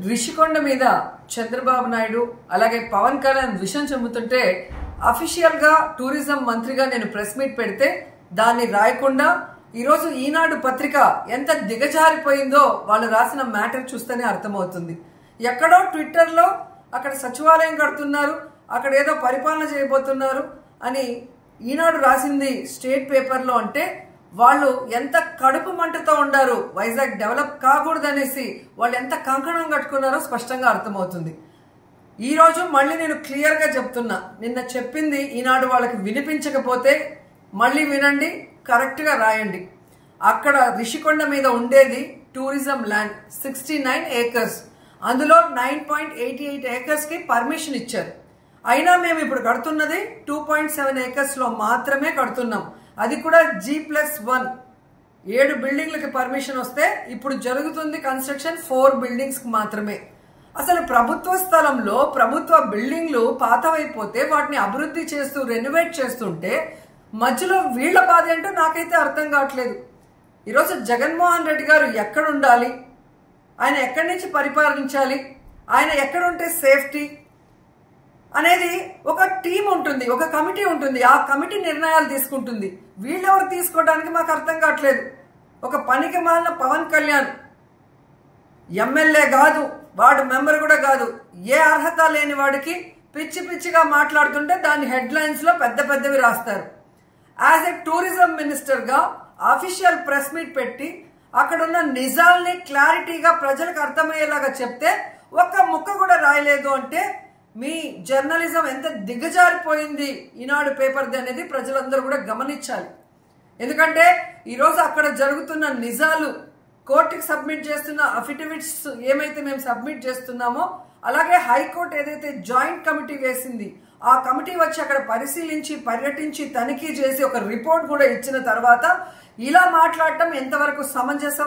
రిషికొండ మీద చంద్రబాబు నాయుడు అలాగే పవన్ కళ్యాణ్ విషయం చెబుతుంటే అఫీషియల్ గా టూరిజం మంత్రిగా నేను ప్రెస్ మీట్ పెడితే దాన్ని రాయకుండా ఈరోజు ఈనాడు పత్రిక ఎంత దిగజారిపోయిందో వాళ్ళు రాసిన మ్యాటర్ చూస్తేనే అర్థమవుతుంది ఎక్కడో ట్విట్టర్లో అక్కడ సచివాలయం కడుతున్నారు అక్కడ ఏదో పరిపాలన చేయబోతున్నారు అని ఈనాడు రాసింది స్టేట్ పేపర్లో అంటే వాళ్ళు ఎంత కడుపు మంటతో ఉండారు వైజాగ్ డెవలప్ కాకూడదనేసి వాళ్ళు ఎంత కంకణం కట్టుకున్నారో స్పష్టంగా అర్థమవుతుంది ఈ రోజు మళ్ళీ నేను క్లియర్గా చెప్తున్నా నిన్న చెప్పింది ఈనాడు వాళ్ళకి వినిపించకపోతే మళ్ళీ వినండి కరెక్ట్గా రాయండి అక్కడ రిషికొండ మీద ఉండేది tourism land sixty nine acres అందులో నైన్ పాయింట్ ఎయిటీ ఎయిట్ ఏకర్స్కి పర్మిషన్ ఇచ్చారు అయినా మేము ఇప్పుడు కడుతున్నది టూ పాయింట్ సెవెన్ ఏకర్స్లో మాత్రమే కడుతున్నాం అది కూడా జీ ప్లస్ వన్ ఏడు బిల్డింగ్లకి పర్మిషన్ వస్తే ఇప్పుడు జరుగుతుంది కన్స్ట్రక్షన్ ఫోర్ బిల్డింగ్స్కి మాత్రమే అసలు ప్రభుత్వ స్థలంలో ప్రభుత్వ బిల్డింగ్లు పాతవైపోతే వాటిని అభివృద్ధి చేస్తూ రెనోవేట్ చేస్తుంటే మధ్యలో వీళ్ల బాధ ఏంటో నాకైతే అర్థం కావట్లేదు ఈరోజు జగన్మోహన్ రెడ్డి గారు ఎక్కడ ఉండాలి ఆయన ఎక్కడి నుంచి పరిపాలించాలి ఆయన ఎక్కడ ఉంటే సేఫ్టీ అనేది ఒక టీం ఉంటుంది ఒక కమిటీ ఉంటుంది ఆ కమిటీ నిర్ణయాలు తీసుకుంటుంది వీళ్ళెవరు తీసుకోవడానికి మాకు అర్థం కావట్లేదు ఒక పనికి మాలిన పవన్ కళ్యాణ్ ఎమ్మెల్యే కాదు వాడు మెంబర్ కూడా కాదు ఏ అర్హత లేని వాడికి పిచ్చి పిచ్చిగా మాట్లాడుతుంటే దాని హెడ్లైన్స్ లో పెద్ద పెద్దవి రాస్తారు యాజ్ ఎ టూరిజం మినిస్టర్గా అఫీషియల్ ప్రెస్ మీట్ పెట్టి అక్కడున్న నిజాల్ని క్లారిటీగా ప్రజలకు అర్థమయ్యేలాగా చెప్తే ఒక్క ముక్క కూడా రాయలేదు అంటే మీ జర్నలిజం ఎంత దిగజారిపోయింది ఈనాడు పేపర్ది అనేది ప్రజలందరూ కూడా గమనించాలి ఎందుకంటే ఈరోజు అక్కడ జరుగుతున్న నిజాలు కోర్టుకి సబ్మిట్ చేస్తున్న అఫిడవిట్స్ ఏమైతే మేము సబ్మిట్ చేస్తున్నామో అలాగే హైకోర్టు ఏదైతే జాయింట్ కమిటీ వేసింది ఆ కమిటీ వచ్చి అక్కడ పరిశీలించి పర్యటించి తనిఖీ చేసి ఒక రిపోర్ట్ కూడా ఇచ్చిన తర్వాత ఇలా మాట్లాడటం ఎంతవరకు సమంజసం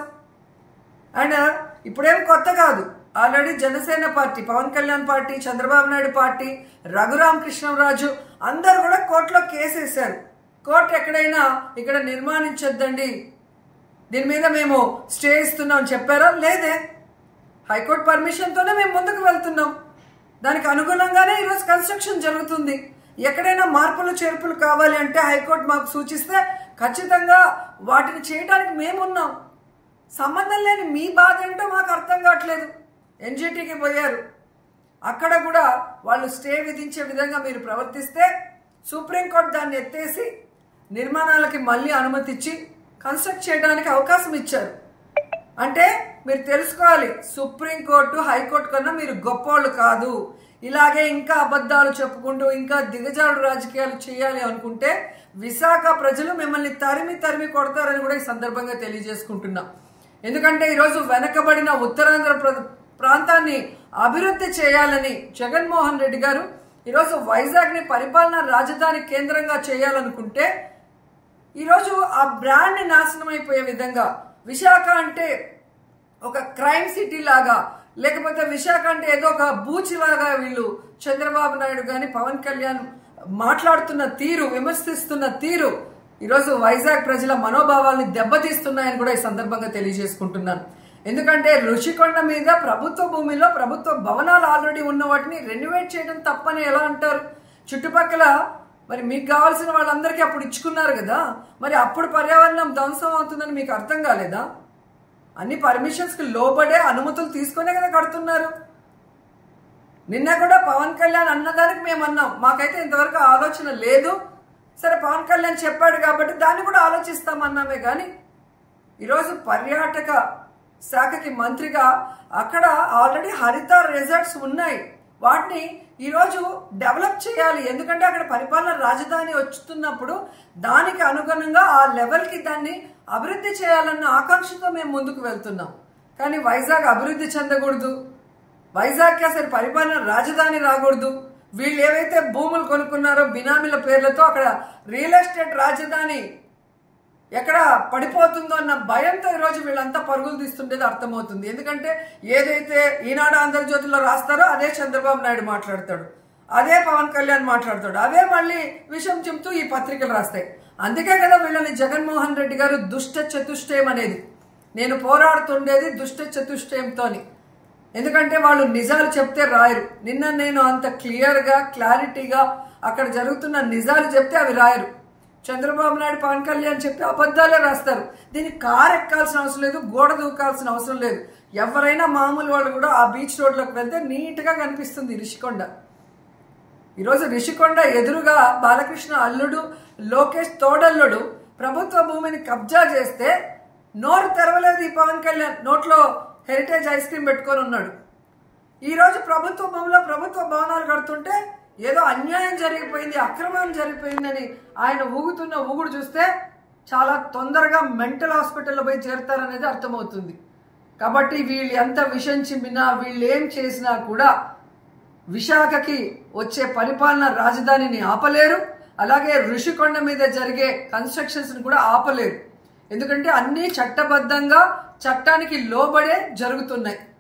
అండ్ ఇప్పుడేం కొత్త కాదు already Janasena party Pawan Kalyan party Chandrababu Naidu party Raghurama Krishnaraju అందరు కూడా కోర్టులో కేసు వేశారు కోర్టు ఎక్కడైనా ఇక్కడ నిర్మాణించొద్దండి దీని మీద మేము స్టే ఇస్తున్నాం అని చెప్పారా లేదే హైకోర్టు పర్మిషన్తోనే మేము ముందుకు వెళ్తున్నాం దానికి అనుగుణంగానే ఈరోజు కన్స్ట్రక్షన్ జరుగుతుంది ఎక్కడైనా మార్పులు చేర్పులు కావాలి అంటే హైకోర్టు మాకు సూచిస్తే ఖచ్చితంగా వాటిని చేయడానికి మేమున్నాం సంబంధం లేని మీ బాధ ఏంటో మాకు అర్థం కావట్లేదు ఎన్జిటికి పోయారు అక్కడ కూడా వాళ్ళు స్టే విధించే విధంగా మీరు ప్రవర్తిస్తే సుప్రీంకోర్టు దాన్ని ఎత్తేసి నిర్మాణాలకి మళ్ళీ అనుమతి ఇచ్చి కన్స్ట్రక్ట్ చేయడానికి అవకాశం ఇచ్చారు అంటే మీరు తెలుసుకోవాలి సుప్రీంకోర్టు హైకోర్టు కన్నా మీరు గొప్పోళ్ళు కాదు ఇలాగే ఇంకా అబద్ధాలు చెప్పుకుంటూ ఇంకా దిగజాడు రాజకీయాలు చేయాలి అనుకుంటే విశాఖ ప్రజలు మిమ్మల్ని తరిమి తరిమి కొడతారని కూడా ఈ సందర్భంగా తెలియజేసుకుంటున్నా ఎందుకంటే ఈరోజు వెనకబడిన ఉత్తరాంధ్ర ప్ర- ప్రాంతాన్ని అభివృద్ధి చేయాలని జగన్మోహన్ రెడ్డి గారు ఈరోజు వైజాగ్ని పరిపాలనా రాజధాని కేంద్రంగా చేయాలనుకుంటే ఈరోజు ఆ బ్రాండ్ని నాశనం అయిపోయే విధంగా విశాఖ అంటే ఒక క్రైమ్ సిటీ లాగా లేకపోతే విశాఖ అంటే ఏదో ఒక బూచ్ లాగా వీళ్ళు చంద్రబాబు నాయుడు కానీ పవన్ కళ్యాణ్ మాట్లాడుతున్న తీరు విమర్శిస్తున్న తీరు ఈరోజు వైజాగ్ ప్రజల మనోభావాల్ని దెబ్బతీస్తున్నాయని కూడా ఈ సందర్భంగా తెలియజేసుకుంటున్నాను ఎందుకంటే రుషికొండ మీద ప్రభుత్వ భూమిలో ప్రభుత్వ భవనాలు ఆల్రెడీ ఉన్న వాటిని రెనోవేట్ చేయడం తప్పని ఎలా అంటారు చుట్టుపక్కల మరి మీకు కావాల్సిన వాళ్ళందరికీ అప్పుడు ఇచ్చుకున్నారు కదా మరి అప్పుడు పర్యావరణం ధ్వంసం అవుతుందని మీకు అర్థం కాలేదా అన్ని పర్మిషన్స్కి లోబడే అనుమతులు తీసుకునే కదా కడుతున్నారు నిన్న కూడా పవన్ కళ్యాణ్ అన్నదానికి మేము అన్నాం మాకైతే ఇంతవరకు ఆలోచన లేదు సరే పవన్ కళ్యాణ్ చెప్పాడు కాబట్టి దాన్ని కూడా ఆలోచిస్తామన్నామే కానీ ఈరోజు పర్యాటక శాఖకి మంత్రిగా అక్కడ ఆల్రెడీ హరిత రిజర్ట్స్ ఉన్నాయి వాటిని ఈరోజు డెవలప్ చేయాలి ఎందుకంటే అక్కడ పరిపాలన రాజధాని వచ్చుతున్నప్పుడు దానికి అనుగుణంగా ఆ లెవెల్కి దాన్ని అభివృద్ధి చేయాలన్న ఆకాంక్షతో మేము ముందుకు వెళ్తున్నాం కానీ వైజాగ్ అభివృద్ధి చెందకూడదు వైజాగ్కి అసలు పరిపాలన రాజధాని రాకూడదు వీళ్ళు ఏవైతే భూములు కొనుక్కున్నారో బినామీల పేర్లతో అక్కడ రియల్ ఎస్టేట్ రాజధాని ఎక్కడ పడిపోతుందో అన్న భయంతో ఈరోజు వీళ్ళంతా పరుగులు తీస్తుండేది అర్థమవుతుంది ఎందుకంటే ఏదైతే ఈనాడు ఆంధ్రజ్యోతిలో రాస్తారో అదే చంద్రబాబు నాయుడు మాట్లాడతాడు అదే పవన్ కళ్యాణ్ మాట్లాడతాడు అవే మళ్ళీ విషం చెబుతూ ఈ పత్రికలు రాస్తాయి అందుకే కదా వీళ్ళని జగన్మోహన్ రెడ్డి గారు దుష్ట చతుష్టయం అనేది నేను పోరాడుతుండేది దుష్ట చతుష్టయంతోని ఎందుకంటే వాళ్ళు నిజాలు చెప్తే రాయరు నిన్న నేను అంత క్లియర్గా క్లారిటీగా అక్కడ జరుగుతున్న నిజాలు చెప్తే అవి రాయరు చంద్రబాబు నాయుడు పవన్ కళ్యాణ్ చెప్పి అబద్ధాలే రాస్తారు దీనికి కార్ ఎక్కాల్సిన అవసరం లేదు గోడ దూకాల్సిన అవసరం లేదు ఎవరైనా మామూలు వాళ్ళు కూడా ఆ బీచ్ రోడ్లోకి వెళ్తే నీట్గా కనిపిస్తుంది రిషికొండ ఈరోజు రిషికొండ ఎదురుగా బాలకృష్ణ అల్లుడు లోకేష్ తోడల్లుడు ప్రభుత్వ భూమిని కబ్జా చేస్తే నోరు తెరవలేదు ఈ పవన్ కళ్యాణ్ నోట్లో హెరిటేజ్ ఐస్ క్రీమ్ పెట్టుకొని ఉన్నాడు ఈరోజు ప్రభుత్వ భూమిలో ప్రభుత్వ భవనాలు కడుతుంటే ఏదో అన్యాయం జరిగిపోయింది అక్రమం జరిగిపోయిందని ఆయన ఊగుతున్న ఊగుడు చూస్తే చాలా తొందరగా మెంటల్ హాస్పిటల్లో పోయి చేరుతారనేది అర్థమవుతుంది కాబట్టి వీళ్ళు ఎంత విషం చిమ్మినా వీళ్ళు ఏం చేసినా కూడా విశాఖకి వచ్చే పరిపాలన రాజధానిని ఆపలేరు అలాగే ఋషికొండ మీద జరిగే కన్స్ట్రక్షన్స్ కూడా ఆపలేరు ఎందుకంటే అన్నీ చట్టబద్ధంగా చట్టానికి లోబడే జరుగుతున్నాయి